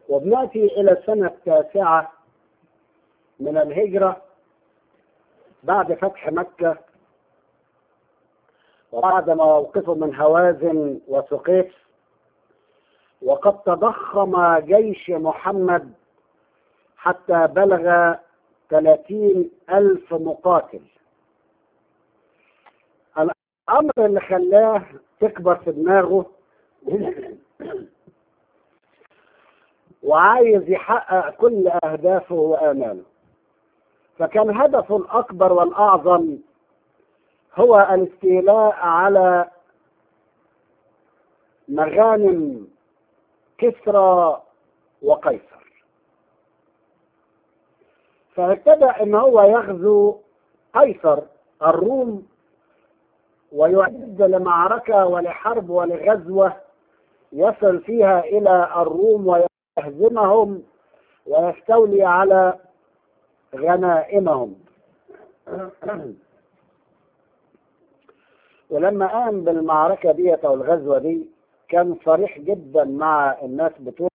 وبنأتي إلى السنة التاسعة من الهجرة بعد فتح مكة وبعد موقفه من هوازن وثقيف وقد تضخم جيش محمد حتى بلغ ثلاثين ألف مقاتل الأمر اللي خلاه تكبر في دماغه وعايز يحقق كل أهدافه وآماله فكان هدفه الأكبر والأعظم هو الاستيلاء على مغانم كسرى وقيصر فابتدى ان هو يغزو قيصر الروم ويعد لمعركة ولحرب ولغزوة يصل فيها إلى الروم ويهزمهم ويستولي على غنائمهم ولما قام بالمعركة دي أو الغزوة دي كان صريح جدا مع الناس بتوعه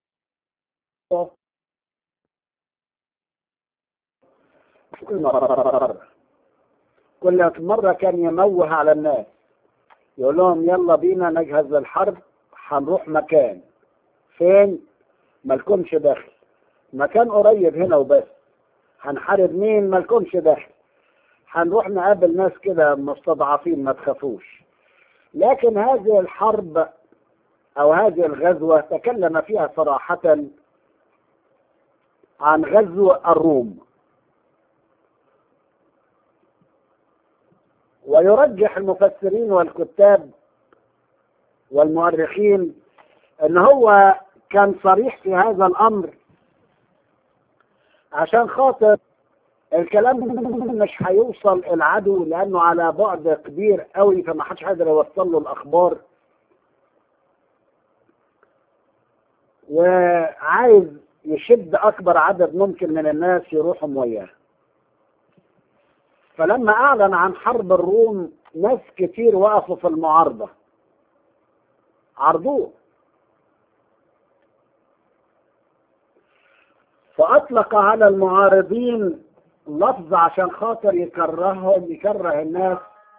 كل مرة كل مرة كان يموه على الناس يقول لهم يلا بينا نجهز للحرب هنروح مكان فين مالكمش داخل مكان قريب هنا وبس هنحارب مين مالكمش داخل هنروح نقابل ناس كده مستضعفين ما تخافوش لكن هذه الحرب او هذه الغزوة تكلم فيها صراحة عن غزو الروم ويرجح المفسرين والكتاب والمؤرخين ان هو كان صريح في هذا الامر عشان خاطر الكلام مش هيوصل العدو لانه على بعد كبير قوي فما حدش قادر يوصل له الاخبار وعايز يشد اكبر عدد ممكن من الناس يروحوا وياه فلما اعلن عن حرب الروم ناس كتير وقفوا في المعارضة عرضوه فاطلق على المعارضين لفظ عشان خاطر يكرههم يكره الناس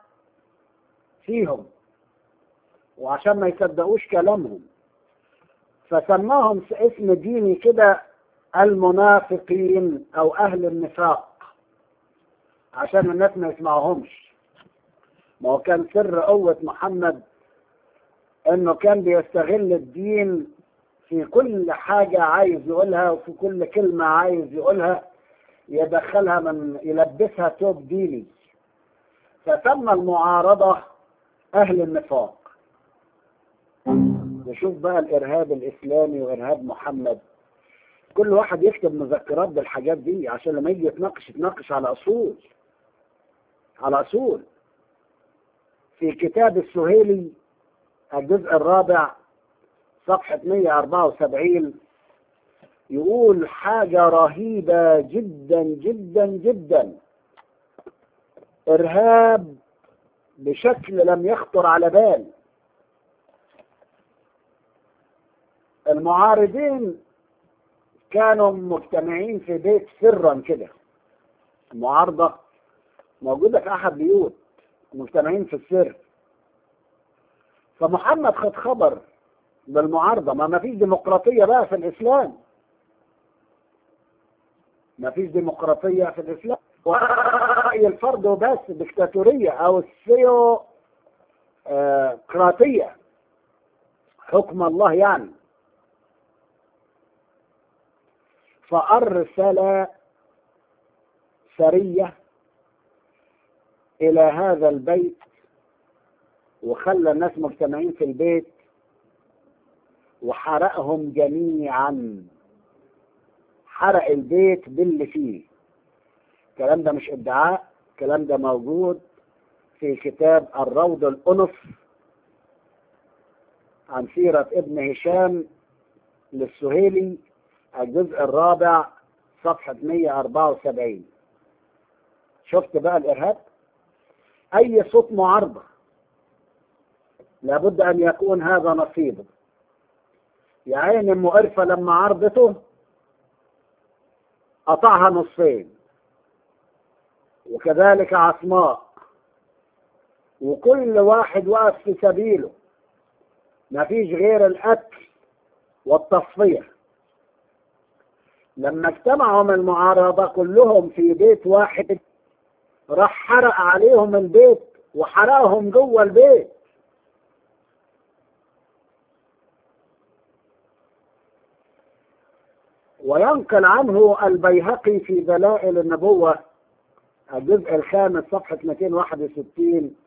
فيهم وعشان ما يصدقوش كلامهم فسماهم اسم ديني كده المنافقين او اهل النفاق عشان الناس ما يسمعهمش ما هو كان سر قوة محمد انه كان بيستغل الدين في كل حاجة عايز يقولها وفي كل كلمة عايز يقولها يدخلها من يلبسها توب ديني فسمى المعارضة أهل النفاق نشوف بقى الإرهاب الإسلامي وإرهاب محمد كل واحد يكتب مذكرات بالحاجات دي عشان لما يجي يتناقش يتناقش على أصول على أصول في كتاب السهيلي الجزء الرابع صفحة 174 يقول حاجة رهيبة جدا جدا جدا إرهاب بشكل لم يخطر على بال المعارضين كانوا مجتمعين في بيت سرا كده المعارضة موجودة في أحد بيوت مجتمعين في السر فمحمد خد خبر بالمعارضة ما ما فيش ديمقراطية بقى في الإسلام ما فيش ديمقراطية في الإسلام ورأي الفرد وبس ديكتاتورية أو السيو قراطية حكم الله يعني فأرسل سرية إلى هذا البيت وخلى الناس مجتمعين في البيت وحرقهم جميعا حرق البيت باللي فيه الكلام ده مش ادعاء الكلام ده موجود في كتاب الروض الأنف عن سيرة ابن هشام للسهيلي الجزء الرابع صفحة 174 شفت بقى الإرهاب أي صوت معارضة لابد أن يكون هذا نصيبه يا عين ام قرفة لما عرضته قطعها نصفين وكذلك عصماء وكل واحد وقف في سبيله ما فيش غير القتل والتصفية لما اجتمعوا من المعارضة كلهم في بيت واحد راح حرق عليهم البيت وحرقهم جوه البيت وينقل عنه البيهقي في دلائل النبوة الجزء الخامس صفحة 261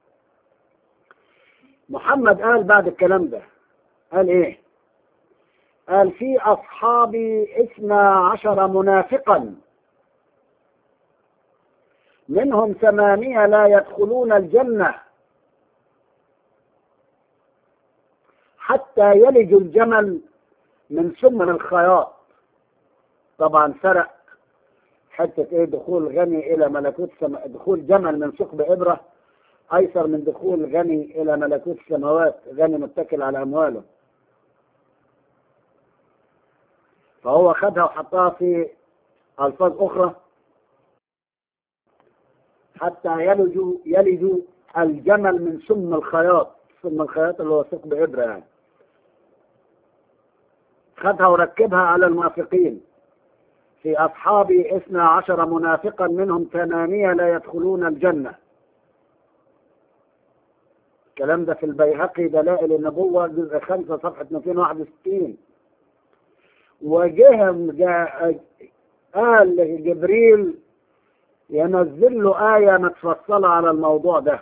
محمد قال بعد الكلام ده قال ايه قال في اصحابي اثنا عشر منافقا منهم ثمانية لا يدخلون الجنة حتى يلجوا الجمل من سمر الخياط طبعا سرق حتة ايه دخول غني الى ملكوت سم... دخول جمل من ثقب ابرة ايسر من دخول غني الى ملكوت السماوات غني متكل على امواله فهو خدها وحطها في الفاظ اخرى حتى يلجوا يلجوا الجمل من سم الخياط سم الخياط اللي هو ثقب ابره يعني خدها وركبها على المنافقين في أصحابي اثنا عشر منافقا منهم ثمانية لا يدخلون الجنة الكلام ده في البيهقي دلائل النبوة جزء خمسة صفحة 261 وجهم جاء قال جبريل ينزل له آية متفصلة على الموضوع ده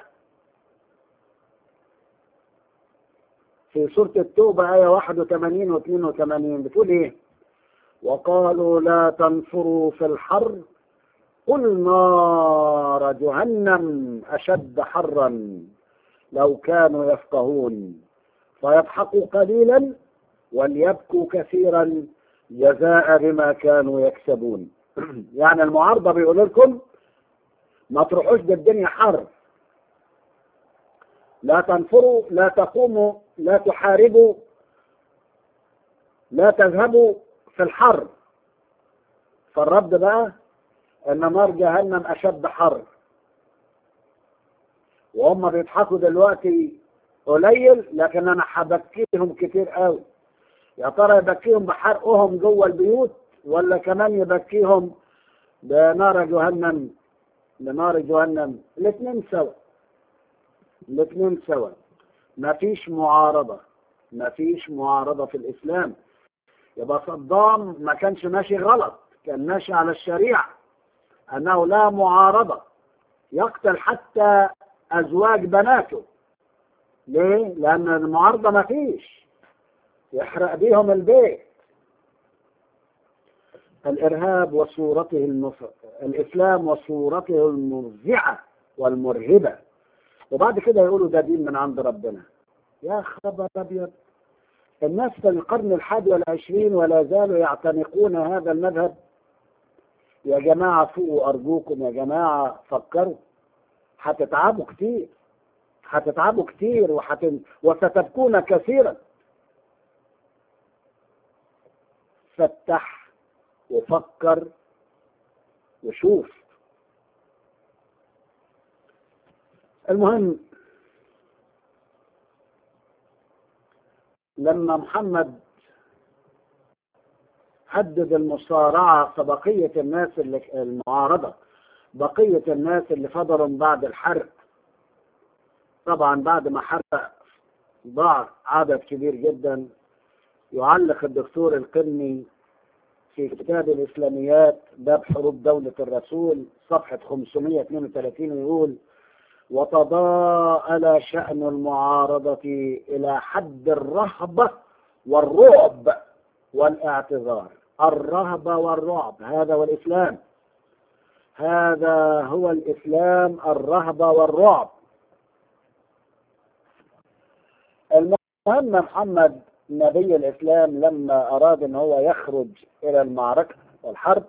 في سورة التوبة آية 81 و 82 بتقول إيه؟ وقالوا لا تنفروا في الحر قل نار جهنم أشد حرا لو كانوا يفقهون فيضحكوا قليلا وليبكوا كثيرا جزاء بما كانوا يكسبون يعني المعارضة بيقول لكم ما تروحوش بالدنيا حر لا تنفروا لا تقوموا لا تحاربوا لا تذهبوا في الحر فالرد بقى ان نار جهنم اشد حر وهم بيضحكوا دلوقتي قليل لكن انا هبكيهم كتير قوي يا ترى يبكيهم بحرقهم جوه البيوت ولا كمان يبكيهم بنار جهنم بنار جهنم الاثنين سوا الاثنين سوا ما فيش معارضة ما فيش معارضة في الإسلام يبقى صدام ما كانش ماشي غلط كان ماشي على الشريعة أنه لا معارضة يقتل حتى أزواج بناته ليه؟ لأن المعارضة ما فيش يحرق بيهم البيت الإرهاب وصورته المف... الإسلام وصورته المفزعة والمرهبة وبعد كده يقولوا ده دين من عند ربنا يا خبر أبيض الناس في القرن الحادي والعشرين ولا زالوا يعتنقون هذا المذهب يا جماعة فوقوا أرجوكم يا جماعة فكروا هتتعبوا كتير هتتعبوا كتير وحت... وستبكون كثيرا فتح وفكر وشوف المهم لما محمد حدد المصارعة فبقية الناس اللي المعارضة بقية الناس اللي فضلوا بعد الحرق طبعا بعد ما حرق ضاع عدد كبير جدا يعلق الدكتور القني في كتاب الإسلاميات باب حروب دولة الرسول صفحة 532 يقول وتضاءل شأن المعارضة إلى حد الرهبة والرعب والاعتذار الرهبة والرعب هذا هو الإسلام هذا هو الإسلام الرهبة والرعب المهم محمد نبي الإسلام لما أراد أن هو يخرج إلى المعركة والحرب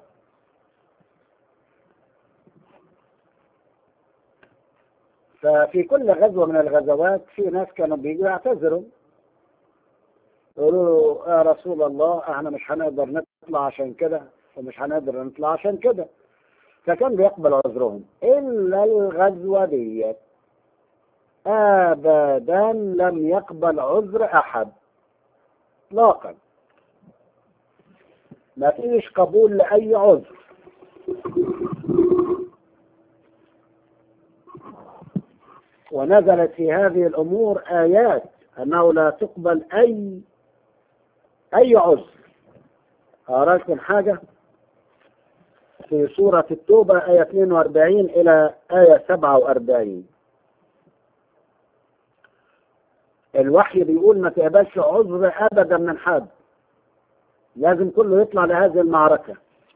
ففي كل غزوة من الغزوات في ناس كانوا بيجوا يعتذروا يقولوا له يا رسول الله احنا مش هنقدر نطلع عشان كده ومش هنقدر نطلع عشان كده فكان بيقبل عذرهم إلا الغزوة ديت أبدا لم يقبل عذر أحد إطلاقا ما فيش قبول لأي عذر ونزلت في هذه الأمور آيات أنه لا تقبل أي أي عذر أراكم حاجة في سورة التوبة آية 42 إلى آية 47 الوحي بيقول ما تقبلش عذر أبدا من حد لازم كله يطلع لهذه المعركة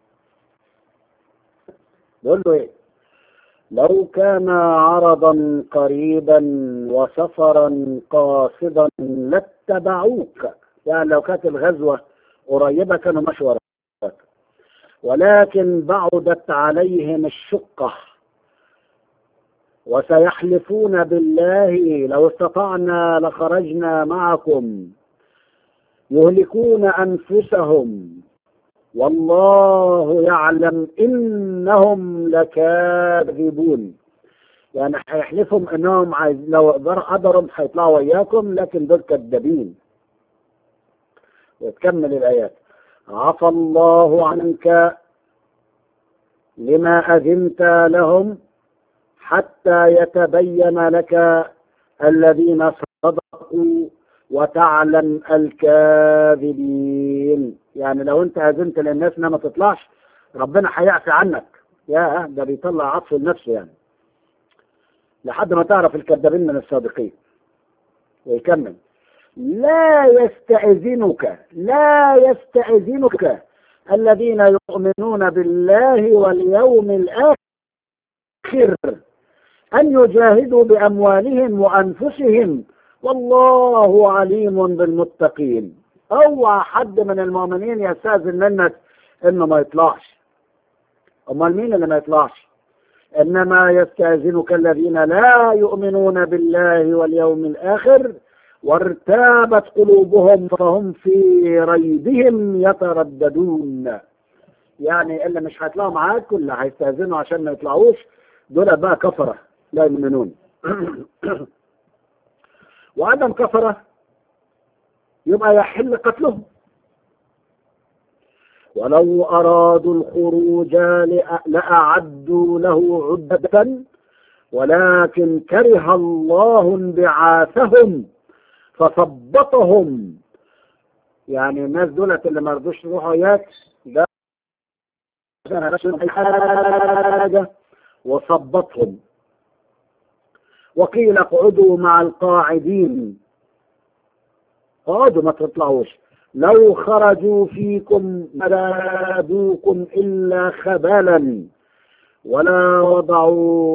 بيقول له إيه لو كان عرضا قريبا وسفرا قاصدا لاتبعوك يعني لو كانت الغزوة قريبة كانوا مشوا وراك ولكن بعدت عليهم الشقة وسيحلفون بالله لو استطعنا لخرجنا معكم يهلكون أنفسهم والله يعلم إنهم لكاذبون يعني هيحلفهم انهم عايز لو قدرهم هيطلعوا وياكم لكن دول كذابين وتكمل الايات عفى الله عنك لما اذنت لهم حتى يتبين لك الذين صدقوا وتعلم الكاذبين يعني لو انت اذنت للناس انها ما تطلعش ربنا هيعفي عنك يا ده بيطلع عطف لنفسه يعني لحد ما تعرف الكذابين من الصادقين ويكمل لا يستأذنك لا يستأذنك الذين يؤمنون بالله واليوم الآخر أن يجاهدوا بأموالهم وأنفسهم والله عليم بالمتقين اوعى حد من المؤمنين يستأذن منك انه ما يطلعش امال مين اللي ما يطلعش انما يستأذنك الذين لا يؤمنون بالله واليوم الاخر وارتابت قلوبهم فهم في ريبهم يترددون يعني اللي مش هيطلعوا معاك واللي هيستأذنوا عشان ما يطلعوش دول بقى كفرة لا يؤمنون وعدم كفرة يبقى يحل قتلهم ولو أرادوا الخروج لأعدوا له عدة ولكن كره الله انبعاثهم فثبطهم يعني الناس دولت اللي ما رضوش يروحوا وياك ده حاجة وثبطهم وقيل اقعدوا مع القاعدين اقعدوا ما تطلعوش لو خرجوا فيكم ما زادوكم الا خبالا ولا وضعوا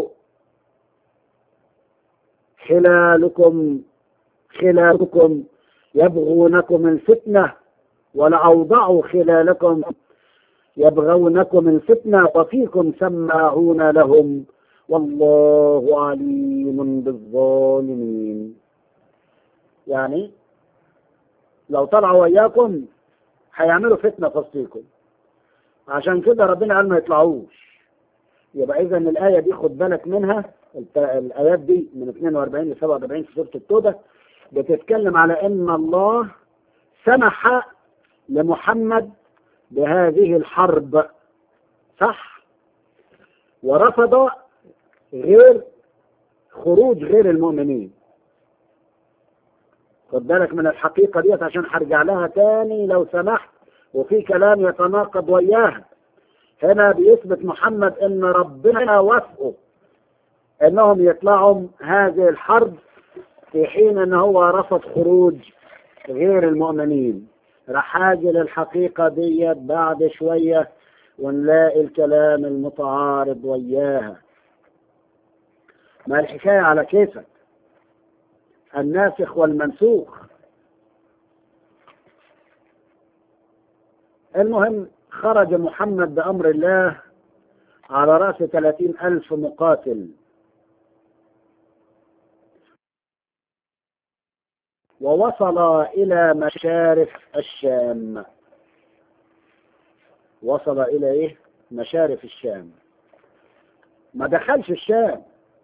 خلالكم خلالكم يبغونكم الفتنة ولأوضعوا خلالكم يبغونكم الفتنة وفيكم سماعون لهم والله عليم بالظالمين يعني لو طلعوا وياكم هيعملوا فتنة في وسطيكم عشان كده ربنا قال ما يطلعوش يبقى إذا الآية دي خد بالك منها الآيات دي من 42 ل 47 في سورة التوبة بتتكلم على إن الله سمح لمحمد بهذه الحرب صح ورفض غير خروج غير المؤمنين خد بالك من الحقيقة ديت عشان هرجع لها تاني لو سمحت وفي كلام يتناقض وياها هنا بيثبت محمد ان ربنا وافقه انهم يطلعوا هذه الحرب في حين ان هو رفض خروج غير المؤمنين راح اجي للحقيقة ديت بعد شوية ونلاقي الكلام المتعارض وياها ما الحكاية على كيفك الناسخ والمنسوخ المهم خرج محمد بأمر الله على رأس ثلاثين ألف مقاتل ووصل إلى مشارف الشام وصل إلى إيه مشارف الشام ما دخلش الشام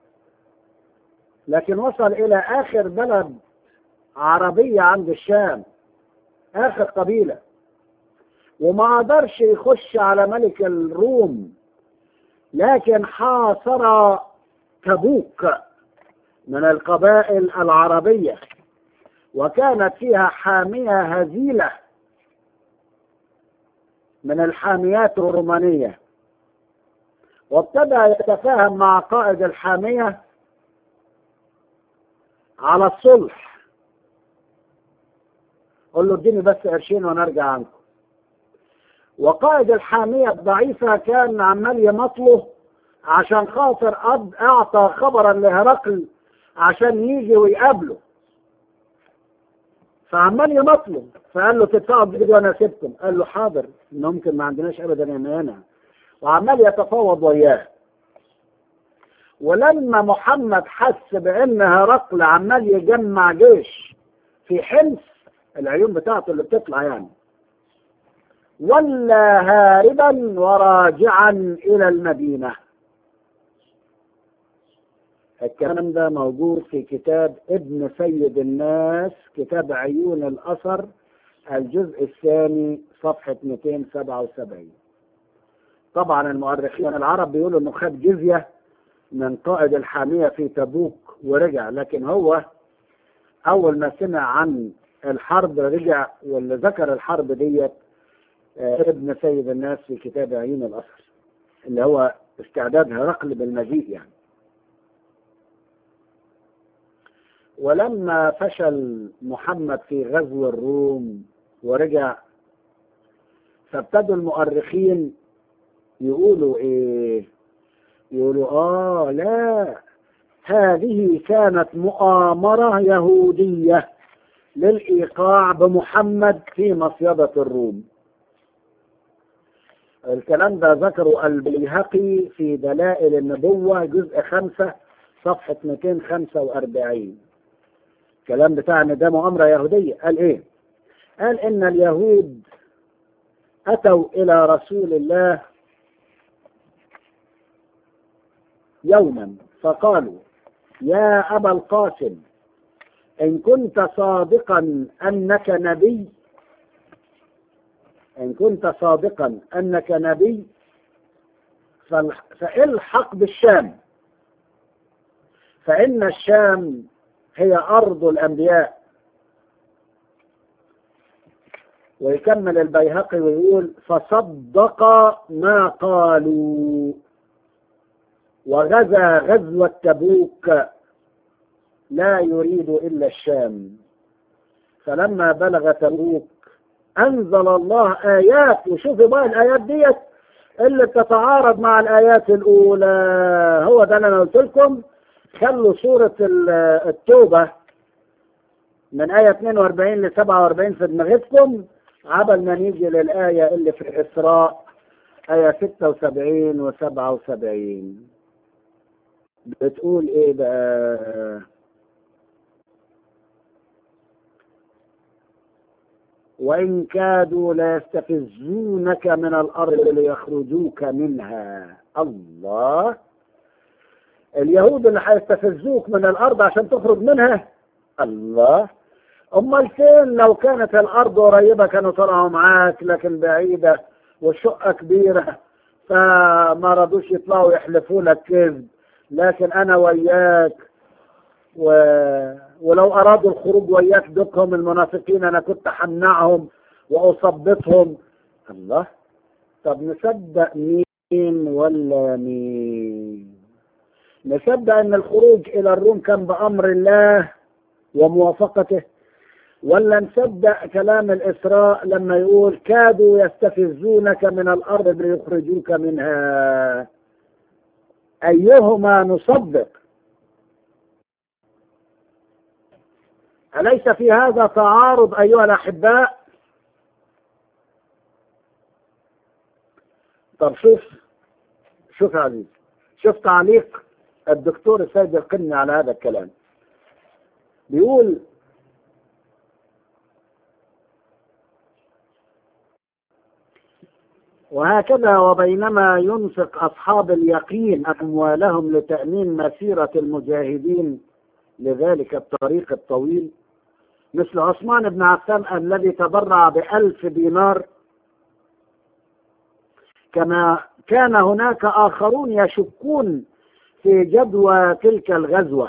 لكن وصل إلى آخر بلد عربية عند الشام آخر قبيلة وما قدرش يخش على ملك الروم لكن حاصر تبوك من القبائل العربية وكانت فيها حامية هزيلة من الحاميات الرومانية وابتدى يتفاهم مع قائد الحامية على الصلح قل له اديني بس قرشين ونرجع عنكم وقائد الحامية الضعيفة كان عمال يمطله عشان خاطر أب أعطى خبرا لهرقل عشان يجي ويقابله فعمال يمطله فقال له تدفعوا بجد وانا سبتم قال له حاضر ممكن ما عندناش ابدا مانع وعمال يتفاوض وياه ولما محمد حس بان هرقل عمال يجمع جيش في حمص العيون بتاعته اللي بتطلع يعني ولا هاربا وراجعا الى المدينه الكلام ده موجود في كتاب ابن سيد الناس كتاب عيون الأثر الجزء الثاني صفحة 277 طبعا المؤرخين العرب بيقولوا انه خد جزية من قائد الحامية في تبوك ورجع لكن هو أول ما سمع عن الحرب رجع واللي ذكر الحرب ديت ابن سيد الناس في كتاب عيون الأثر اللي هو استعداد هرقل بالمجيء يعني ولما فشل محمد في غزو الروم ورجع فابتدوا المؤرخين يقولوا ايه يقولوا اه لا هذه كانت مؤامرة يهودية للإيقاع بمحمد في مصيدة الروم الكلام ده ذكره البيهقي في دلائل النبوة جزء خمسة صفحة 245 الكلام بتاع ان ده مؤامرة يهودية قال ايه قال ان اليهود اتوا الى رسول الله يوما فقالوا يا ابا القاسم ان كنت صادقا انك نبي ان كنت صادقا انك نبي فالحق بالشام فان الشام هي أرض الأنبياء ويكمل البيهقي ويقول فصدق ما قالوا وغزا غزوة تبوك لا يريد إلا الشام فلما بلغ تبوك أنزل الله آيات وشوفوا بقى الآيات ديت اللي بتتعارض مع الآيات الأولى هو ده اللي أنا قلت لكم خلوا سورة التوبة من آية 42 ل 47 في دماغتكم عبل ما نيجي للآية اللي في الإسراء آية 76 و 77 بتقول إيه بقى؟ وإن كادوا ليستفزونك من الأرض ليخرجوك منها الله اليهود اللي هيستفزوك من الارض عشان تخرج منها الله امال فين لو كانت الارض قريبه كانوا طلعوا معاك لكن بعيده والشقه كبيره فما رضوش يطلعوا يحلفوا لك كذب لكن انا وياك و... ولو ارادوا الخروج وياك دكهم المنافقين انا كنت همنعهم واثبتهم الله طب نصدق مين ولا مين نصدق ان الخروج الى الروم كان بامر الله وموافقته ولا نصدق كلام الاسراء لما يقول كادوا يستفزونك من الارض ليخرجوك منها ايهما نصدق اليس في هذا تعارض ايها الاحباء طب شوف شوف يا عزيز شوف تعليق الدكتور السيد القني على هذا الكلام بيقول وهكذا وبينما ينفق أصحاب اليقين أموالهم لتأمين مسيرة المجاهدين لذلك الطريق الطويل مثل عثمان بن عفان الذي تبرع بألف دينار كما كان هناك آخرون يشكون في جدوى تلك الغزوة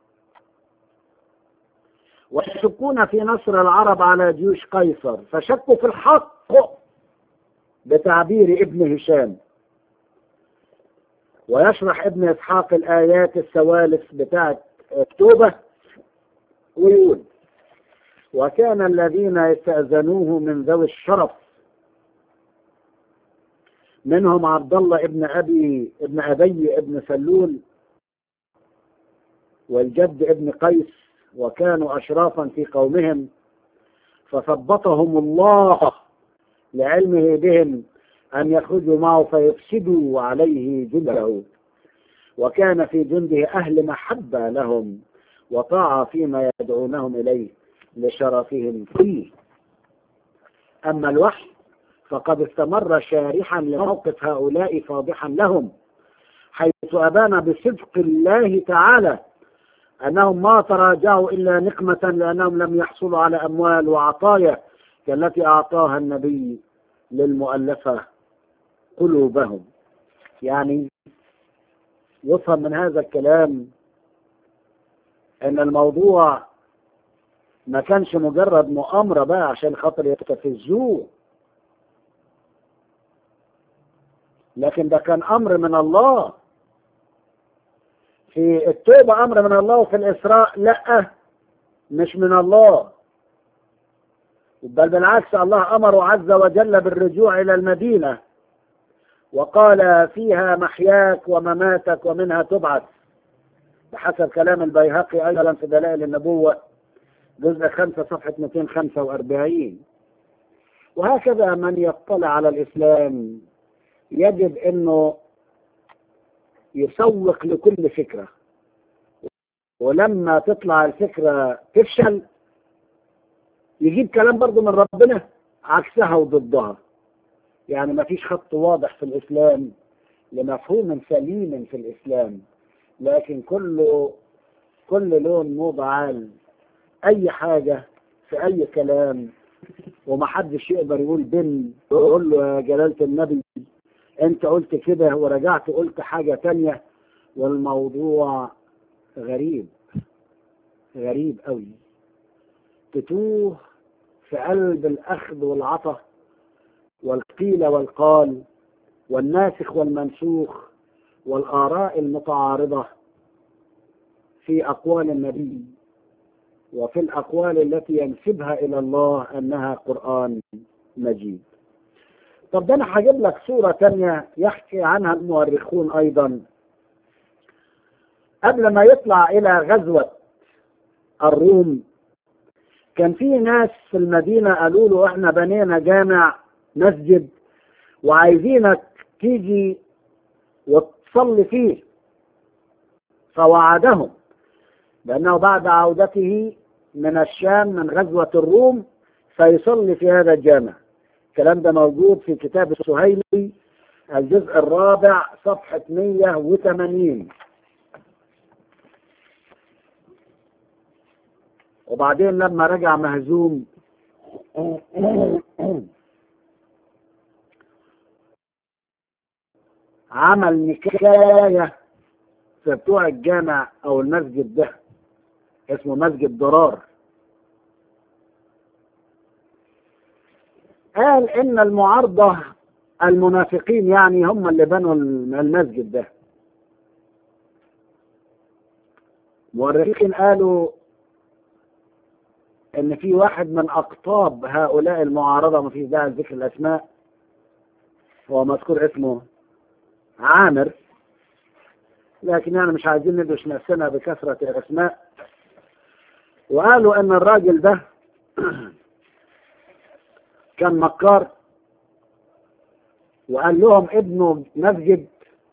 ويشكون في نصر العرب على جيوش قيصر فشكوا في الحق بتعبير ابن هشام ويشرح ابن اسحاق الايات الثوالث بتاعت التوبه ويقول وكان الذين يستأذنوه من ذوي الشرف منهم عبد الله ابن ابي ابن ابي ابن سلول والجد ابن قيس وكانوا اشرافا في قومهم فثبطهم الله لعلمه بهم أن يخرجوا معه فيفسدوا عليه جنده وكان في جنده أهل محبة لهم وطاعة فيما يدعونهم إليه لشرفهم فيه أما الوحي فقد استمر شارحا لموقف هؤلاء فاضحا لهم حيث أبان بصدق الله تعالى أنهم ما تراجعوا إلا نقمة لأنهم لم يحصلوا على أموال وعطايا كالتي أعطاها النبي للمؤلفة قلوبهم يعني يفهم من هذا الكلام أن الموضوع ما كانش مجرد مؤامرة بقى عشان خاطر يستفزوه لكن ده كان أمر من الله في التوبة أمر من الله وفي الإسراء لا مش من الله بل بالعكس الله أمر عز وجل بالرجوع إلى المدينة وقال فيها محياك ومماتك ومنها تبعث بحسب كلام البيهقي أيضا في دلائل النبوة جزء خمسة صفحة 245 وهكذا من يطلع على الإسلام يجد أنه يسوق لكل فكرة ولما تطلع الفكرة تفشل يجيب كلام برضه من ربنا عكسها وضدها يعني ما فيش خط واضح في الإسلام لمفهوم سليم في الإسلام لكن كله كل لون موضة عال أي حاجة في أي كلام ومحدش يقدر يقول بن يقول له يا جلالة النبي أنت قلت كده ورجعت قلت حاجة تانية والموضوع غريب غريب قوي تتوه في قلب الأخذ والعطى والقيل والقال والناسخ والمنسوخ والآراء المتعارضة في أقوال النبي وفي الأقوال التي ينسبها إلى الله أنها قرآن مجيد طب ده أنا هجيب لك صورة تانية يحكي عنها المؤرخون أيضا قبل ما يطلع إلى غزوة الروم كان في ناس في المدينة قالوا له احنا بنينا جامع مسجد وعايزينك تيجي وتصلي فيه فوعدهم بأنه بعد عودته من الشام من غزوة الروم سيصلي في هذا الجامع الكلام ده موجود في كتاب السهيلي الجزء الرابع صفحة 180 وبعدين لما رجع مهزوم عمل نكاية في بتوع الجامع او المسجد ده اسمه مسجد ضرار قال ان المعارضة المنافقين يعني هم اللي بنوا المسجد ده مؤرخين قالوا ان في واحد من اقطاب هؤلاء المعارضه ما فيش داعي لذكر الاسماء هو مذكور اسمه عامر لكن يعني مش عايزين ندوش نفسنا بكثرة الاسماء وقالوا ان الراجل ده كان مكار وقال لهم ابنوا مسجد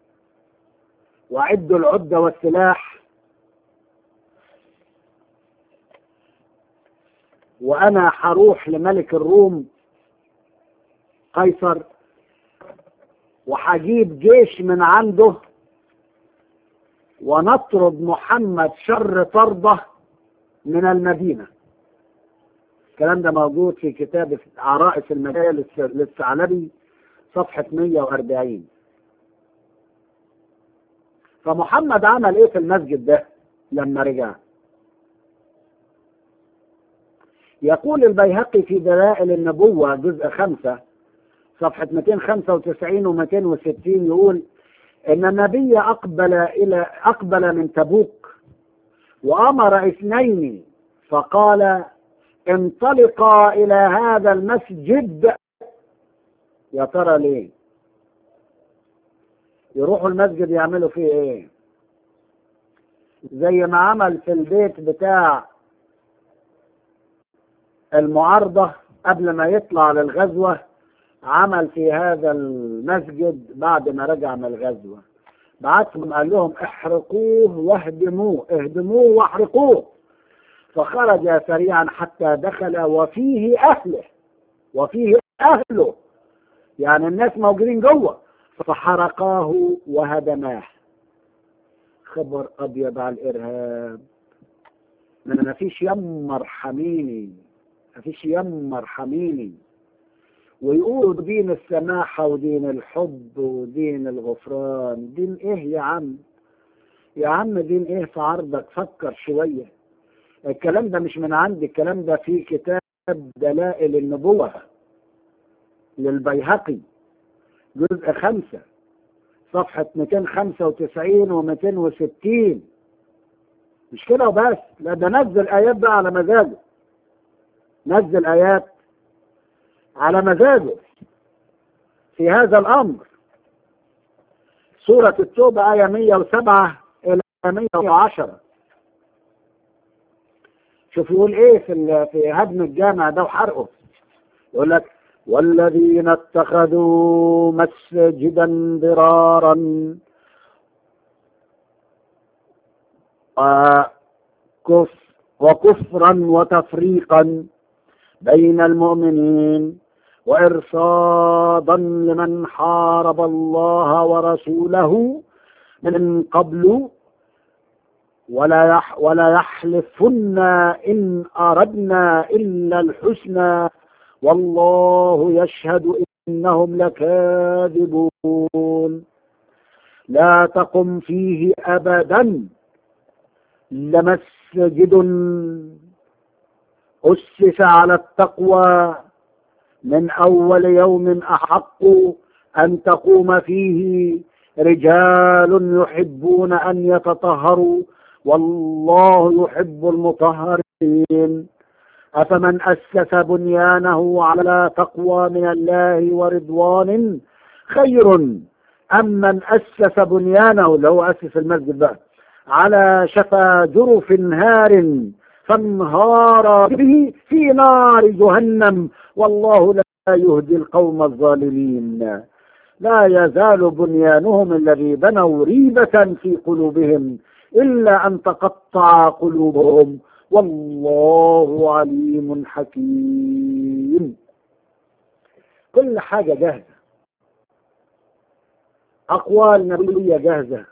وعدوا العدة والسلاح وانا هروح لملك الروم قيصر وهجيب جيش من عنده ونطرد محمد شر طرده من المدينة الكلام ده موجود في كتاب عرائس المجال للثعلبي صفحة 140 فمحمد عمل ايه في المسجد ده لما رجع يقول البيهقي في دلائل النبوة جزء خمسة صفحة 295 و 260 يقول ان النبي اقبل الى اقبل من تبوك وامر اثنين فقال انطلقا الى هذا المسجد يا ترى ليه يروحوا المسجد يعملوا فيه ايه زي ما عمل في البيت بتاع المعارضة قبل ما يطلع للغزوة عمل في هذا المسجد بعد ما رجع من الغزوة بعتهم قال لهم احرقوه واهدموه اهدموه واحرقوه فخرج سريعا حتى دخل وفيه أهله وفيه أهله يعني الناس موجودين جوه فحرقاه وهدماه خبر أبيض على الإرهاب ما فيش يمر حميني ما فيش يمر حميني ويقولوا دين السماحة ودين الحب ودين الغفران دين ايه يا عم يا عم دين ايه في عرضك فكر شوية الكلام ده مش من عندي الكلام ده في كتاب دلائل النبوة للبيهقي جزء خمسة صفحة 295 و 260 مش كده وبس لا ده نزل آيات بقى على مزاجه نزل آيات على مزاجه في هذا الأمر سورة التوبة آية 107 إلى 110 شوف يقول إيه في في هدم الجامع ده وحرقه يقول لك والذين اتخذوا مسجدا ضرارا وكفرا وتفريقا بين المؤمنين وإرصادا لمن حارب الله ورسوله من قبل ولا يح ولا يحلفن إن أردنا إلا الحسنى والله يشهد إنهم لكاذبون لا تقم فيه أبدا لمسجد أسس على التقوى من أول يوم أحق أن تقوم فيه رجال يحبون أن يتطهروا والله يحب المطهرين أفمن أسس بنيانه على تقوى من الله ورضوان خير أم من أسس بنيانه اللي هو أسس المسجد بقى على شفا جرف نهار فانهار به في نار جهنم والله لا يهدي القوم الظالمين لا يزال بنيانهم الذي بنوا ريبة في قلوبهم إلا أن تقطع قلوبهم والله عليم حكيم كل حاجة جاهزة أقوال نبوية جاهزة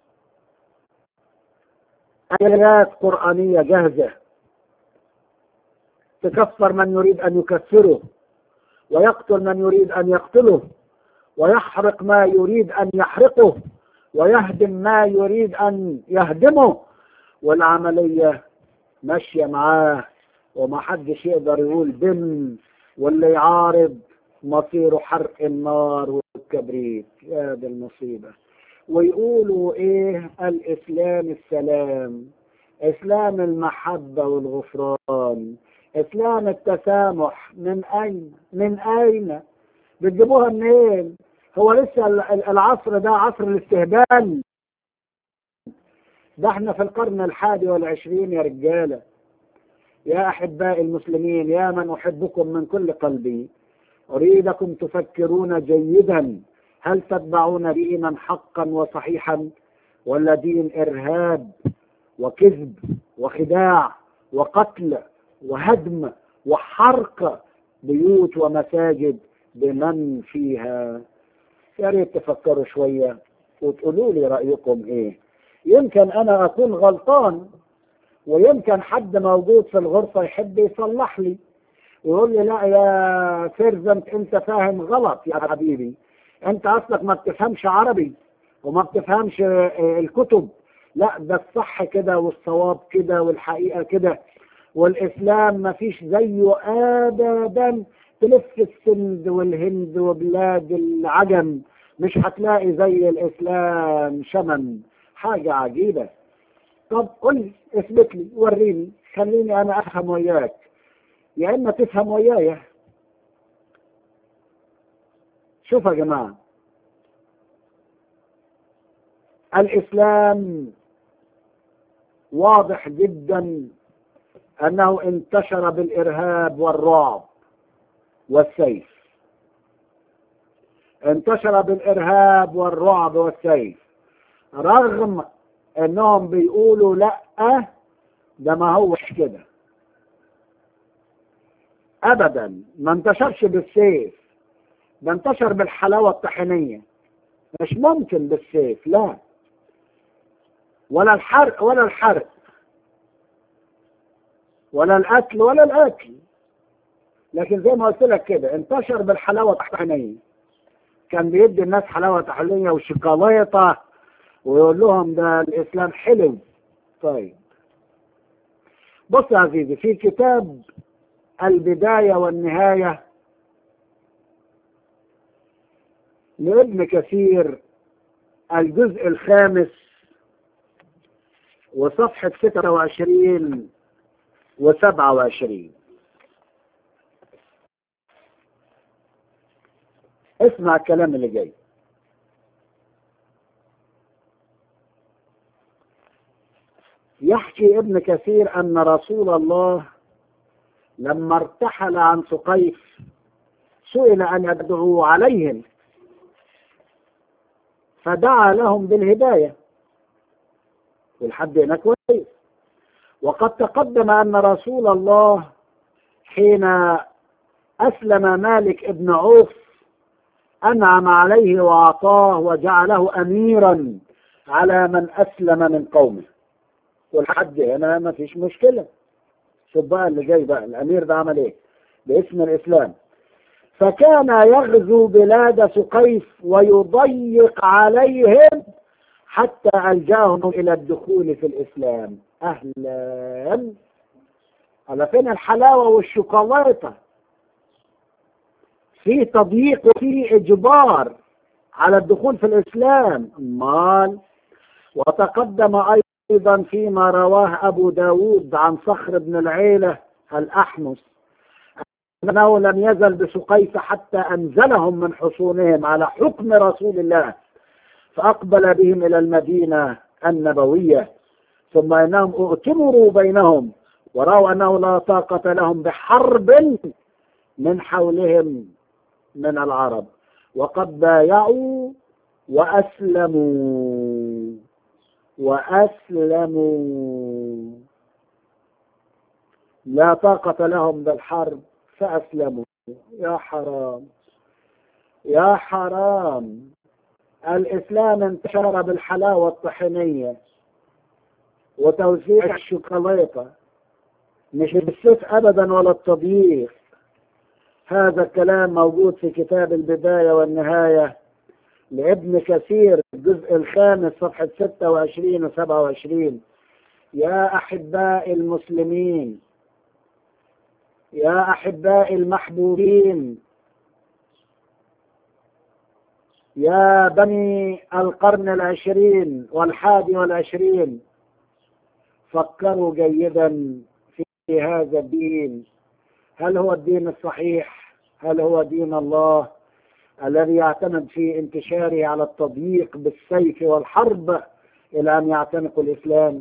آيات قرآنية جاهزة تكفر من يريد أن يكفره ويقتل من يريد أن يقتله ويحرق ما يريد أن يحرقه ويهدم ما يريد أن يهدمه والعملية ماشية معاه وما حدش يقدر يقول بم واللي يعارض مصيره حرق النار والكبريت يا دي المصيبة ويقولوا ايه الاسلام السلام اسلام المحبة والغفران اسلام التسامح من اين من اين بتجيبوها منين هو لسه العصر ده عصر الاستهبال ده احنا في القرن الحادي والعشرين يا رجالة يا أحباء المسلمين يا من أحبكم من كل قلبي أريدكم تفكرون جيدا هل تتبعون دينا حقا وصحيحا ولا دين إرهاب وكذب وخداع وقتل وهدم وحرق بيوت ومساجد بمن فيها يا ريت تفكروا شوية وتقولوا لي رأيكم ايه يمكن انا اكون غلطان ويمكن حد موجود في الغرفة يحب يصلح لي ويقول لي لا يا سيرزنت انت فاهم غلط يا حبيبي انت اصلك ما بتفهمش عربي وما بتفهمش الكتب لا ده الصح كده والصواب كده والحقيقة كده والإسلام ما فيش زيه أبدا تلف السند والهند وبلاد العجم مش هتلاقي زي الإسلام شمن حاجة عجيبة طب قل لي اثبت لي وريني خليني أنا أفهم وياك يا إما تفهم ويايا شوف يا جماعة الإسلام واضح جدا أنه انتشر بالإرهاب والرعب والسيف انتشر بالإرهاب والرعب والسيف رغم أنهم بيقولوا لا ده ما هوش كده أبدا ما انتشرش بالسيف ده انتشر بالحلاوة الطحينية مش ممكن بالسيف لا ولا الحرق ولا الحرق ولا الأكل ولا الأكل لكن زي ما قلت لك كده انتشر بالحلاوة الطحينية كان بيدي الناس حلاوة طحينية وشوكولاتة ويقول لهم ده الإسلام حلو طيب بص يا عزيزي في كتاب البداية والنهاية لابن كثير الجزء الخامس وصفحة 26 وسبعة وعشرين اسمع الكلام اللي جاي يحكي ابن كثير أن رسول الله لما ارتحل عن سقيف سئل أن يدعو عليهم فدعا لهم بالهداية والحد هنا كويس وقد تقدم أن رسول الله حين أسلم مالك ابن عوف أنعم عليه وأعطاه وجعله أميرا على من أسلم من قومه والحد هنا ما فيش مشكلة شوف بقى اللي جاي بقى الأمير ده عمل إيه باسم الإسلام فكان يغزو بلاد سقيف ويضيق عليهم حتى ألجاهم إلى الدخول في الإسلام أهلا على فين الحلاوة والشوكولاتة في تضييق وفي إجبار على الدخول في الإسلام مال وتقدم أيضا فيما رواه أبو داود عن صخر بن العيلة الأحمس أنه لم يزل بسقيف حتى أنزلهم من حصونهم على حكم رسول الله فأقبل بهم إلى المدينة النبوية ثم إنهم ائتمروا بينهم ورأوا أنه لا طاقة لهم بحرب من حولهم من العرب وقد بايعوا وأسلموا وأسلموا لا طاقة لهم بالحرب فأسلموا يا حرام يا حرام الإسلام انتشر بالحلاوة الطحينية وتوزيع الشوكولاتة مش بالسيف أبدا ولا التضييق هذا الكلام موجود في كتاب البداية والنهاية لابن كثير الجزء الخامس صفحة 26 و 27 يا أحباء المسلمين يا أحباء المحبوبين يا بني القرن العشرين والحادي والعشرين فكروا جيدا في هذا الدين هل هو الدين الصحيح هل هو دين الله الذي يعتمد في انتشاره على التضييق بالسيف والحرب إلى أن يعتنقوا الإسلام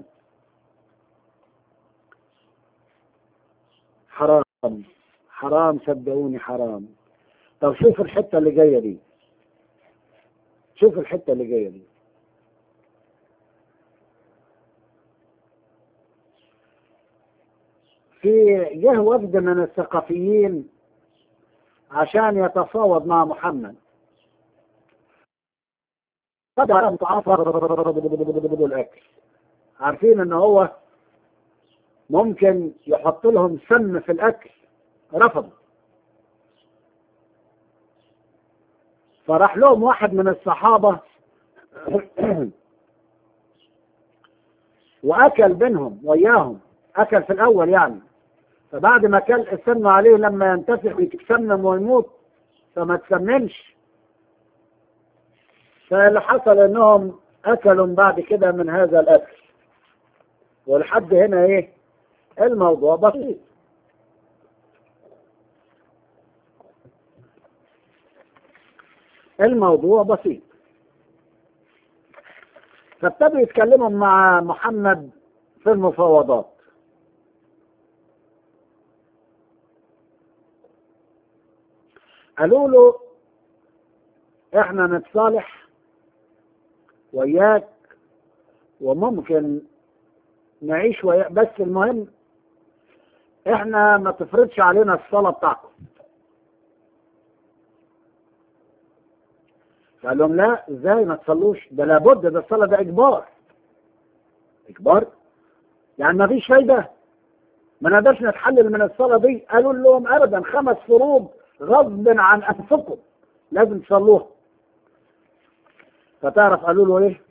حرام حرام صدقوني حرام طب شوف الحتة اللي جاية دي شوف الحتة اللي جاية دي في جه وفد من الثقافيين عشان يتفاوض مع محمد بدأ متعصب الاكل عارفين ان هو ممكن يحط لهم سم في الاكل رفضوا فراح لهم واحد من الصحابة واكل بينهم وياهم اكل في الاول يعني فبعد ما كل استنوا عليه لما ينتفخ ويتسمم ويموت فما تسممش فاللي حصل انهم اكلوا بعد كده من هذا الاكل ولحد هنا ايه الموضوع بسيط الموضوع بسيط فابتدوا يتكلموا مع محمد في المفاوضات قالوا له احنا نتصالح وياك وممكن نعيش وياك بس المهم احنا ما تفرضش علينا الصلاة بتاعكم قال لهم لا ازاي ما تصلوش ده لابد ده الصلاة ده اجبار اجبار يعني ما فيش فايدة ما نقدرش نتحلل من الصلاة دي قالوا لهم ابدا خمس فروض غصب عن انفسكم لازم تصلوها فتعرف قالوا له ايه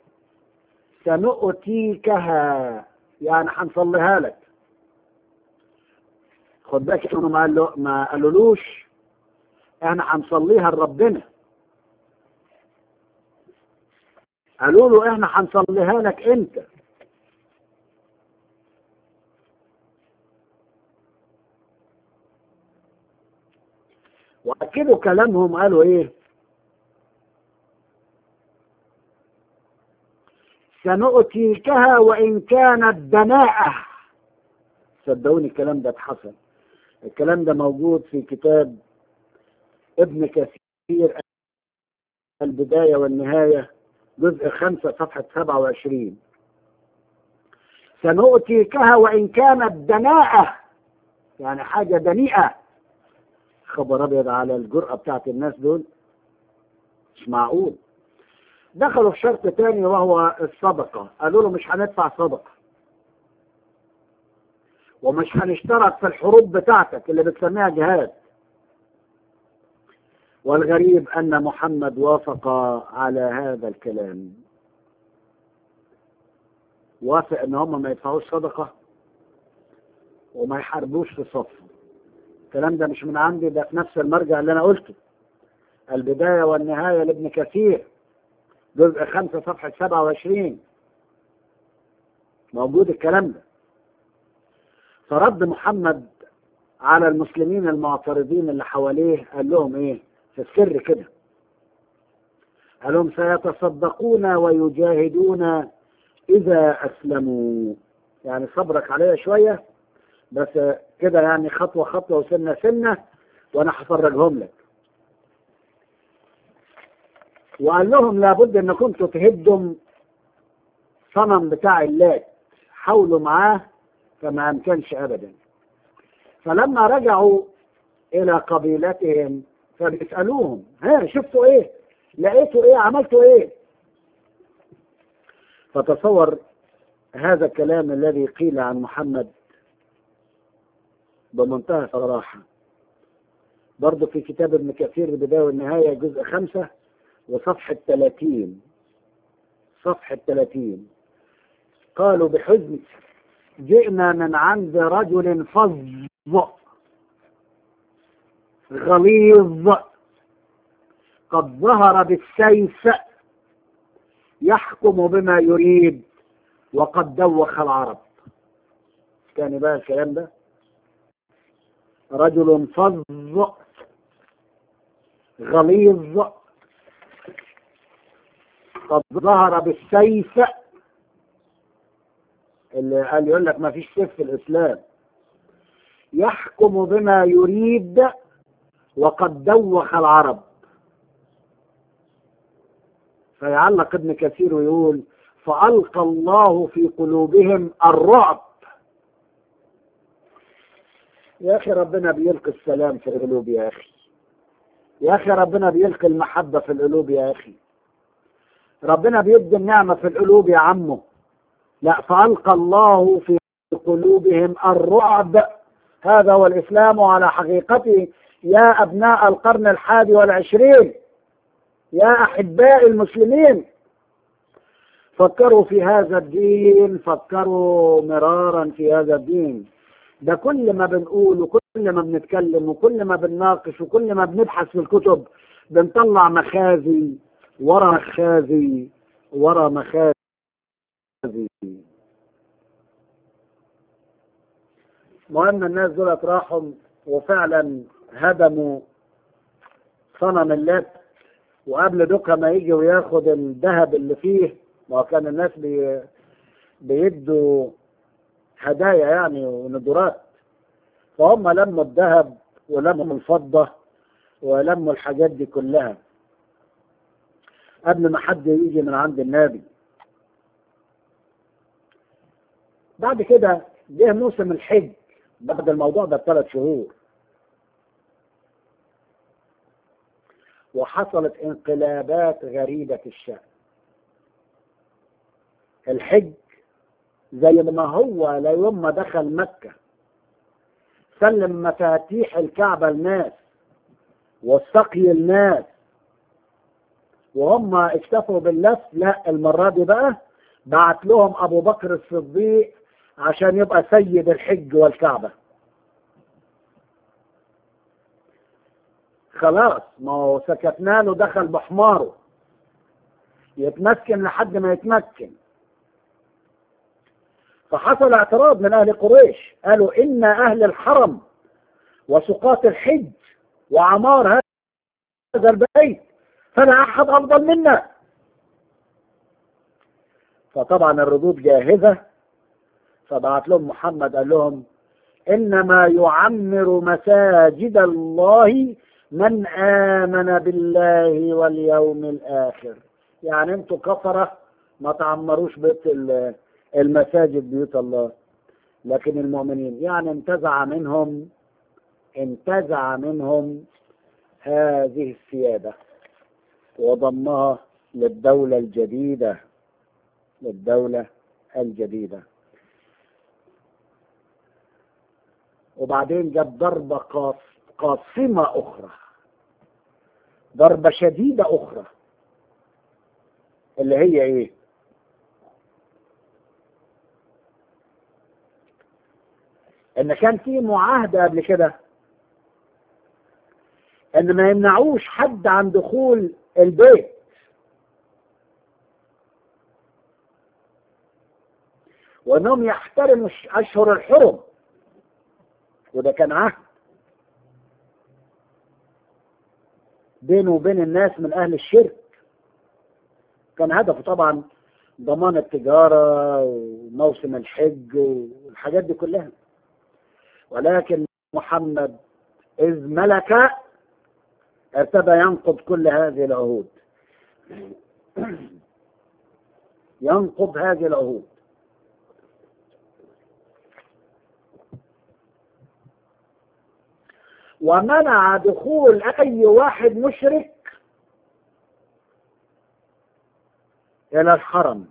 سنؤتيكها يعني هنصليها لك خد بالك انه ما قالوا ما قالولوش احنا هنصليها لربنا قالوا له احنا هنصليها لك انت واكدوا كلامهم قالوا ايه سنؤتيكها وان كانت دناءة صدقوني الكلام ده اتحصل الكلام ده موجود في كتاب ابن كثير البداية والنهاية جزء خمسة صفحة سبعة وعشرين سنؤتيكها وإن كانت دناءة يعني حاجة دنيئة خبر أبيض على الجرأة بتاعت الناس دول مش معقول دخلوا في شرط تاني وهو الصدقة قالوا له مش هندفع صدقة ومش هنشترك في الحروب بتاعتك اللي بتسميها جهاد والغريب أن محمد وافق على هذا الكلام وافق أن هم ما يدفعوش صدقة وما يحاربوش في صفه الكلام ده مش من عندي ده في نفس المرجع اللي أنا قلته البداية والنهاية لابن كثير جزء خمسة صفحة سبعة وعشرين موجود الكلام ده فرد محمد على المسلمين المعترضين اللي حواليه قال لهم ايه في السر كده قال لهم سيتصدقون ويجاهدون اذا اسلموا يعني صبرك عليا شويه بس كده يعني خطوه خطوه وسنه سنه وانا هفرجهم لك وقال لهم لابد ان كنتوا تهدوا صنم بتاع اللات حاولوا معاه فما امكنش ابدا فلما رجعوا الى قبيلتهم فبيسالوهم ها شفتوا ايه لقيتوا ايه عملتوا ايه فتصور هذا الكلام الذي قيل عن محمد بمنتهى الصراحة برضه في كتاب ابن كثير البداية والنهاية جزء خمسة وصفحة 30 صفحة 30 قالوا بحزن جئنا من عند رجل فظ غليظ قد ظهر بالسيف يحكم بما يريد وقد دوخ العرب كان بقى الكلام ده رجل فظ غليظ قد ظهر بالسيف اللي قال يقول لك ما فيش سيف في الاسلام يحكم بما يريد وقد دوخ العرب فيعلق ابن كثير ويقول فألقى الله في قلوبهم الرعب يا أخي ربنا بيلقي السلام في القلوب يا أخي يا أخي ربنا بيلقي المحبة في القلوب يا أخي ربنا بيدي النعمة في القلوب يا عمو لا فألقى الله في قلوبهم الرعب هذا هو الإسلام على حقيقته يا أبناء القرن الحادي والعشرين يا أحباء المسلمين فكروا في هذا الدين فكروا مرارا في هذا الدين ده كل ما بنقول وكل ما بنتكلم وكل ما بنناقش وكل ما بنبحث في الكتب بنطلع مخازي ورا مخازي ورا مخازي مهم الناس دولت راحوا وفعلا هدموا صنم اللات وقبل دوكا ما يجي وياخد الذهب اللي فيه ما كان الناس بي بيدوا هدايا يعني وندرات فهم لموا الذهب ولموا الفضة ولموا الحاجات دي كلها قبل ما حد يجي من عند النبي بعد كده جه موسم الحج بعد الموضوع ده بثلاث شهور وحصلت انقلابات غريبة الشأن الحج زي ما هو ليوم ما دخل مكة سلم مفاتيح الكعبة للناس والسقي الناس وهم اكتفوا باللف لا المرة دي بقى بعت لهم أبو بكر الصديق عشان يبقى سيد الحج والكعبة خلاص ما هو سكتنا له دخل بحماره يتمكن لحد ما يتمكن فحصل اعتراض من اهل قريش قالوا ان اهل الحرم وسقاط الحج وعمار هذا البيت فلا احد افضل منا فطبعا الردود جاهزه فبعت لهم محمد قال لهم انما يعمر مساجد الله من امن بالله واليوم الاخر يعني انتوا كفره ما تعمروش بيت المساجد بيوت الله لكن المؤمنين يعني انتزع منهم انتزع منهم هذه السيادة وضمها للدولة الجديدة للدولة الجديدة وبعدين جاب ضربة قاصمة أخرى ضربة شديدة أخرى اللي هي إيه؟ ان كان في معاهدة قبل كده ان ما يمنعوش حد عن دخول البيت وانهم يحترموا اشهر الحرم وده كان عهد بينه وبين الناس من اهل الشرك كان هدفه طبعا ضمان التجارة وموسم الحج والحاجات دي كلها ولكن محمد إذ ملك ارتبى ينقض كل هذه العهود ينقض هذه العهود ومنع دخول أي واحد مشرك إلى الحرم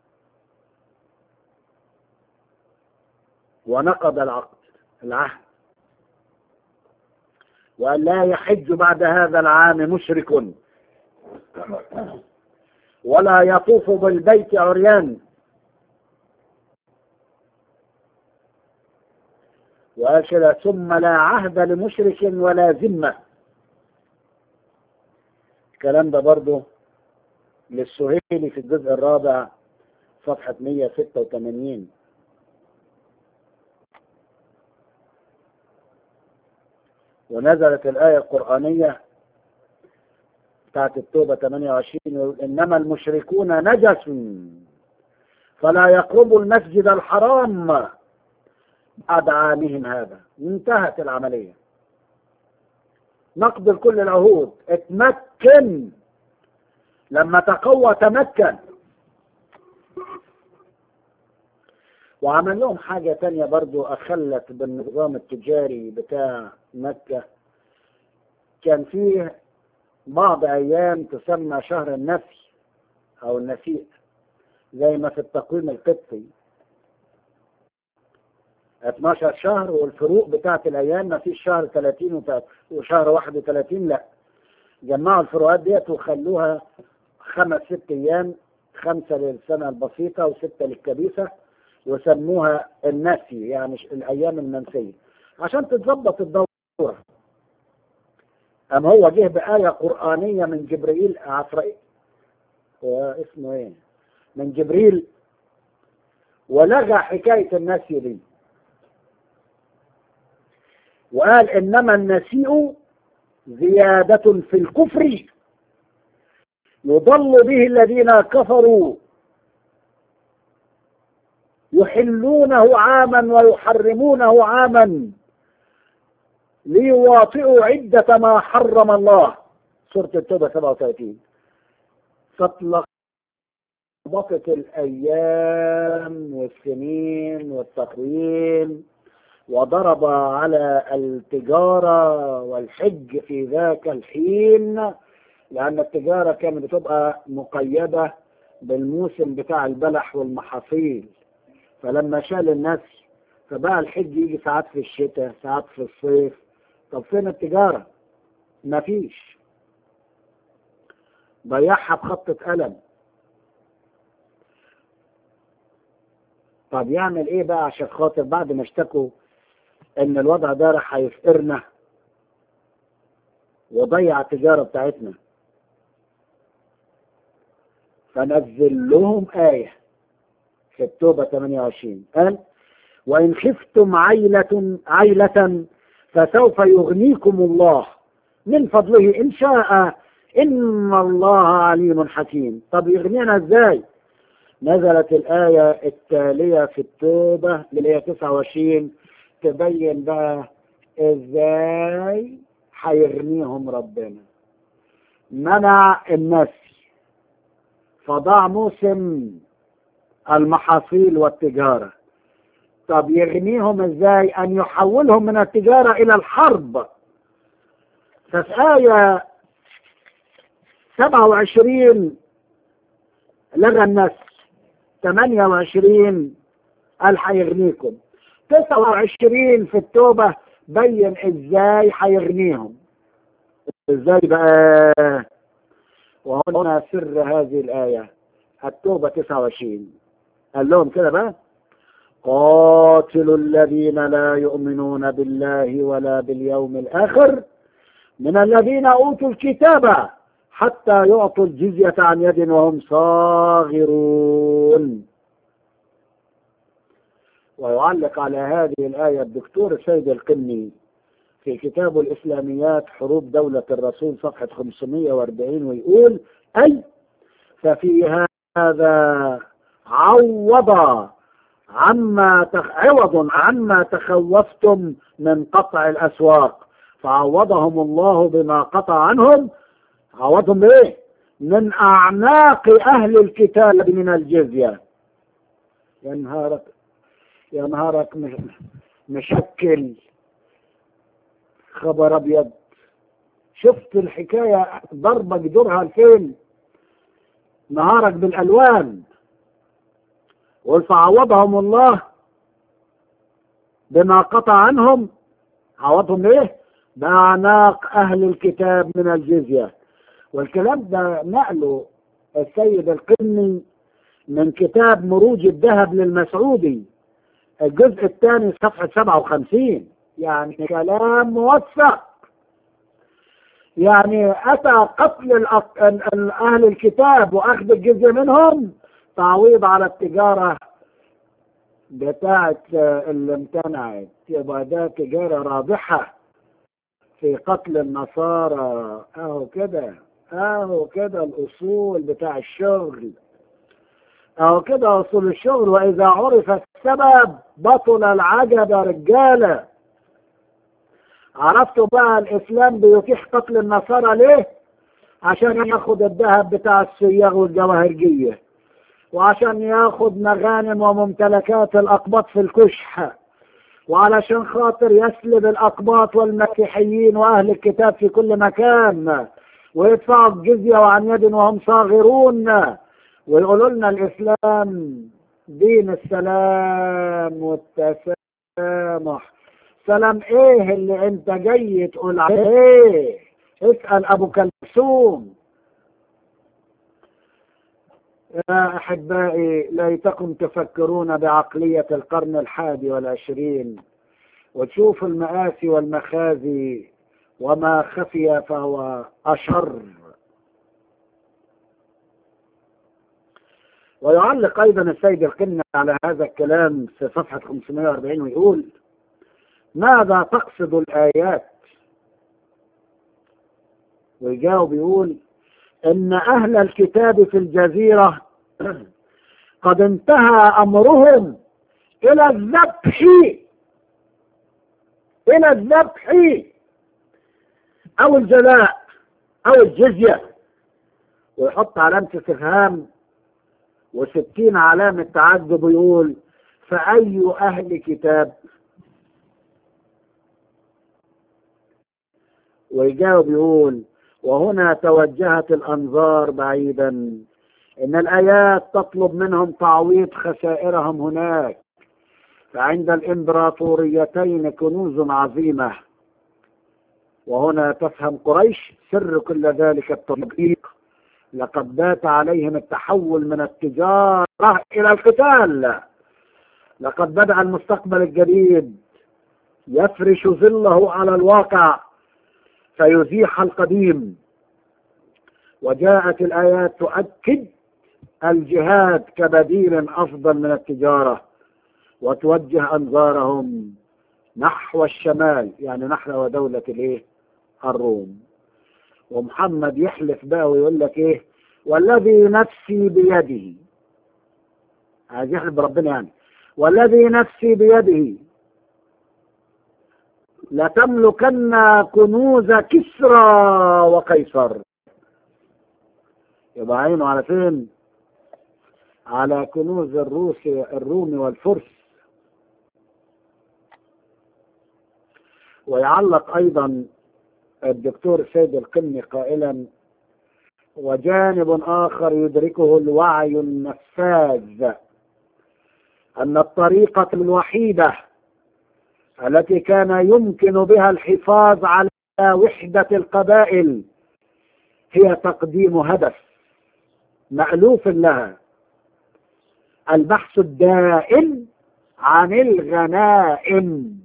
ونقض العقد العهد وأن لا يحج بعد هذا العام مشرك ولا يطوف بالبيت عريان وهكذا ثم لا عهد لمشرك ولا ذمة الكلام ده برضه للسهيلي في الجزء الرابع صفحة 186 ونزلت الآية القرآنية بتاعت التوبة 28 يقول إنما المشركون نجس فلا يقربوا المسجد الحرام بعد عامهم هذا انتهت العملية نقض كل العهود اتمكن لما تقوى تمكن وعمل لهم حاجة تانية برضو أخلت بالنظام التجاري بتاع مكة كان فيه بعض أيام تسمى شهر النفي أو النسيء زي ما في التقويم القبطي 12 شهر والفروق بتاعت الأيام ما فيش شهر 30 وت- وشهر 31 لا جمعوا الفروقات ديت وخلوها خمس ست أيام خمسة للسنة البسيطة وستة للكبيسة وسموها النسي يعني ش- الأيام المنسية عشان تتظبط الدورة أم هو جه بآية قرآنية من جبريل عفرائيل هو اسمه ايه من جبريل ولغى حكاية النسي دي وقال إنما النسيء زيادة في الكفر يضل به الذين كفروا يحلونه عاما ويحرمونه عاما ليواطئوا عدة ما حرم الله سورة التوبة 37 فاطلق ضبطت الأيام والسنين والتقويم وضرب على التجارة والحج في ذاك الحين لأن التجارة كانت بتبقى مقيدة بالموسم بتاع البلح والمحاصيل فلما شال الناس فبقى الحج يجي ساعات في الشتاء ساعات في الصيف طب فين التجارة مفيش ضيعها بخطة قلم طب يعمل ايه بقى عشان خاطر بعد ما اشتكوا ان الوضع ده راح هيفقرنا وضيع التجارة بتاعتنا فنزل لهم آية في التوبة 28 قال وإن خفتم عيلة عيلة فسوف يغنيكم الله من فضله إن شاء إن الله عليم حكيم طب يغنينا إزاي نزلت الآية التالية في التوبة اللي هي 29 تبين بقى إزاي هيغنيهم ربنا منع النسي فضاع موسم المحاصيل والتجارة طب يغنيهم ازاي ان يحولهم من التجارة الى الحرب ففي آية 27 لغى الناس 28 قال هيغنيكم 29 في التوبة بين ازاي هيغنيهم ازاي بقى وهنا سر هذه الآية التوبة 29 قال لهم كده بقى قاتلوا الذين لا يؤمنون بالله ولا باليوم الآخر من الذين أوتوا الكتاب حتى يعطوا الجزية عن يد وهم صاغرون ويعلق على هذه الآية الدكتور السيد القني في كتابه الإسلاميات حروب دولة الرسول صفحة 540 ويقول أي ففي هذا عوض عما تخ... عوض عما تخوفتم من قطع الأسواق فعوضهم الله بما قطع عنهم عوضهم بإيه؟ من أعناق أهل الكتاب من الجزية يا نهارك يا نهارك مش... مشكل خبر أبيض شفت الحكاية ضربة جدورها لفين نهارك بالألوان قل فعوضهم الله بما قطع عنهم عوضهم ايه بأعناق أهل الكتاب من الجزية والكلام ده نقله السيد القني من كتاب مروج الذهب للمسعودي الجزء الثاني صفحة 57 يعني كلام موثق يعني أتى قتل الأق... ال- ال- أهل الكتاب وأخذ الجزية منهم تعويض على التجارة بتاعت اللي امتنعت يبقى ده تجارة رابحة في قتل النصارى اهو كده اهو كده الاصول بتاع الشغل اهو كده اصول الشغل واذا عرف السبب بطل العجب يا رجاله عرفتوا بقى الاسلام بيتيح قتل النصارى ليه عشان ياخد الذهب بتاع الصياغ والجواهرجيه وعشان ياخد مغانم وممتلكات الأقباط في الكشح وعلشان خاطر يسلب الأقباط والمسيحيين وأهل الكتاب في كل مكان ويدفعوا الجزية وعن يد وهم صاغرون ويقولوا لنا الإسلام دين السلام والتسامح سلام ايه اللي انت جاي تقول عليه اسأل ابو كلثوم يا احبائي ليتكم تفكرون بعقلية القرن الحادي والعشرين وتشوفوا المآسي والمخازي وما خفي فهو أشر ويعلق أيضا السيد القنة على هذا الكلام في صفحة 540 ويقول ماذا تقصد الآيات ويجاوب يقول إن أهل الكتاب في الجزيرة قد انتهى أمرهم إلى الذبح إلى الذبح أو الجلاء أو الجزية ويحط علامة استفهام وستين علامة تعجب ويقول فأي أهل كتاب ويجاوب يقول وهنا توجهت الأنظار بعيدا إن الآيات تطلب منهم تعويض خسائرهم هناك فعند الإمبراطوريتين كنوز عظيمة وهنا تفهم قريش سر كل ذلك التطبيق لقد بات عليهم التحول من التجارة إلى القتال لقد بدأ المستقبل الجديد يفرش ظله على الواقع فيزيح القديم وجاءت الآيات تؤكد الجهاد كبديل أفضل من التجارة وتوجه أنظارهم نحو الشمال يعني نحو دولة الايه الروم ومحمد يحلف بقى ويقول لك ايه والذي نفسي بيده عايز يحلف بربنا يعني والذي نفسي بيده لتملكن كنوز كسرى وقيصر يبقى عينه على فين على كنوز الروس الرومي والفرس ويعلق ايضا الدكتور سيد القمي قائلا وجانب اخر يدركه الوعي النفاذ ان الطريقه الوحيده التي كان يمكن بها الحفاظ على وحده القبائل هي تقديم هدف مالوف لها البحث الدائم عن الغنائم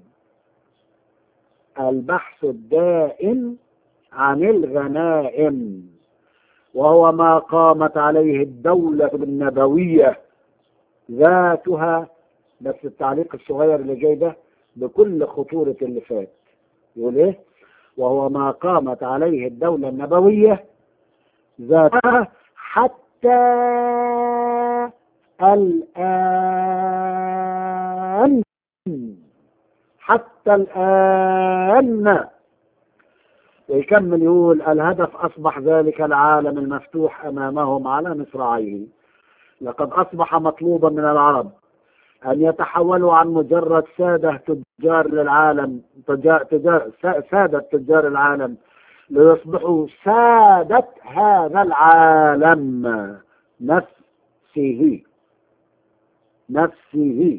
البحث الدائم عن الغنائم وهو ما قامت عليه الدولة النبوية ذاتها بس التعليق الصغير اللي جاي ده بكل خطورة اللي فات يقول ايه وهو ما قامت عليه الدولة النبوية ذاتها حتى الآن حتى الآن ويكمل يقول الهدف أصبح ذلك العالم المفتوح أمامهم على مصراعيه لقد أصبح مطلوبا من العرب أن يتحولوا عن مجرد سادة تجار للعالم تجار تجار سادة تجار العالم ليصبحوا سادة هذا العالم نفسه نفسه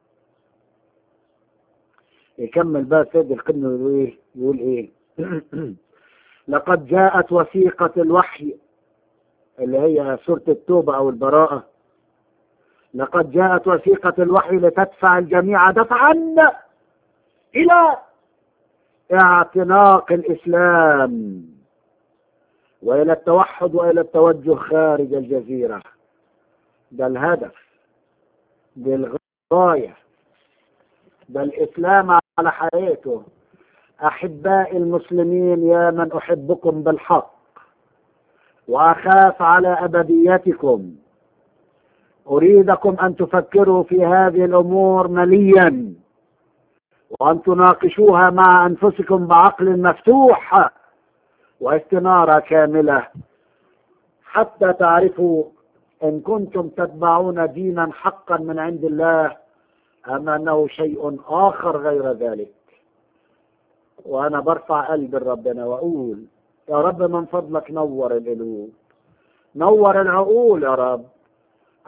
يكمل بقى سيد القرن يقول ايه يقول ايه لقد جاءت وثيقة الوحي اللي هي سورة التوبة او البراءة لقد جاءت وثيقة الوحي لتدفع الجميع دفعا الى اعتناق الاسلام والى التوحد والى التوجه خارج الجزيرة ده الهدف دي الغاية ده الإسلام على حياته أحباء المسلمين يا من أحبكم بالحق وأخاف على أبديتكم أريدكم أن تفكروا في هذه الأمور مليا وأن تناقشوها مع أنفسكم بعقل مفتوح واستنارة كاملة حتى تعرفوا إن كنتم تتبعون دينا حقا من عند الله أم أنه شيء آخر غير ذلك وأنا برفع قلبي لربنا وأقول يا رب من فضلك نور القلوب نور العقول يا رب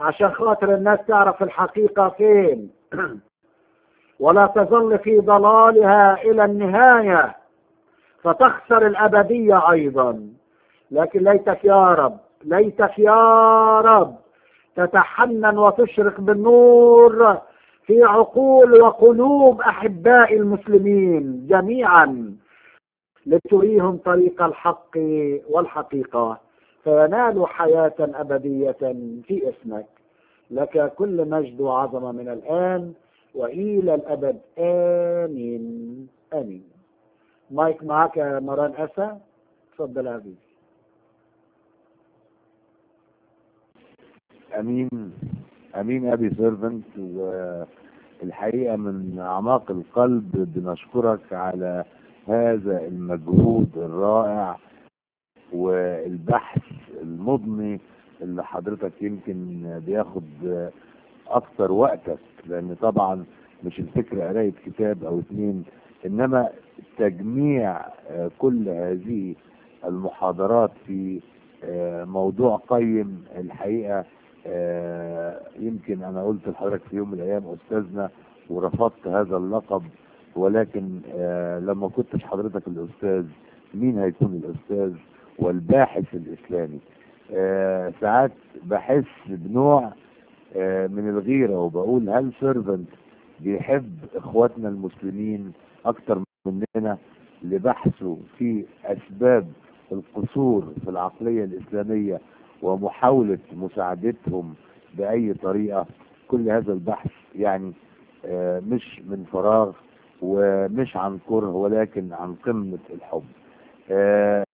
عشان خاطر الناس تعرف الحقيقة فين ولا تظل في ضلالها إلى النهاية فتخسر الأبدية أيضا لكن ليتك يا رب ليتك يا رب تتحنن وتشرق بالنور في عقول وقلوب أحباء المسلمين جميعا لتريهم طريق الحق والحقيقة فينالوا حياة أبدية في اسمك لك كل مجد وعظمة من الآن وإلى الأبد آمين آمين مايك معك يا مران أسا تفضل يا حبيبي امين امين ابي سيرفنت والحقيقه من اعماق القلب بنشكرك على هذا المجهود الرائع والبحث المضني اللي حضرتك يمكن بياخد اكتر وقتك لان طبعا مش الفكرة قراية كتاب او اتنين انما تجميع كل هذه المحاضرات في موضوع قيم الحقيقة يمكن انا قلت لحضرتك في يوم من الايام استاذنا ورفضت هذا اللقب ولكن لما كنتش حضرتك الاستاذ مين هيكون الاستاذ والباحث الاسلامي ساعات بحس بنوع من الغيرة وبقول هل سيرفنت بيحب اخواتنا المسلمين اكتر مننا لبحثه في اسباب القصور في العقلية الاسلامية ومحاولة مساعدتهم باي طريقة كل هذا البحث يعني مش من فراغ ومش عن كره ولكن عن قمة الحب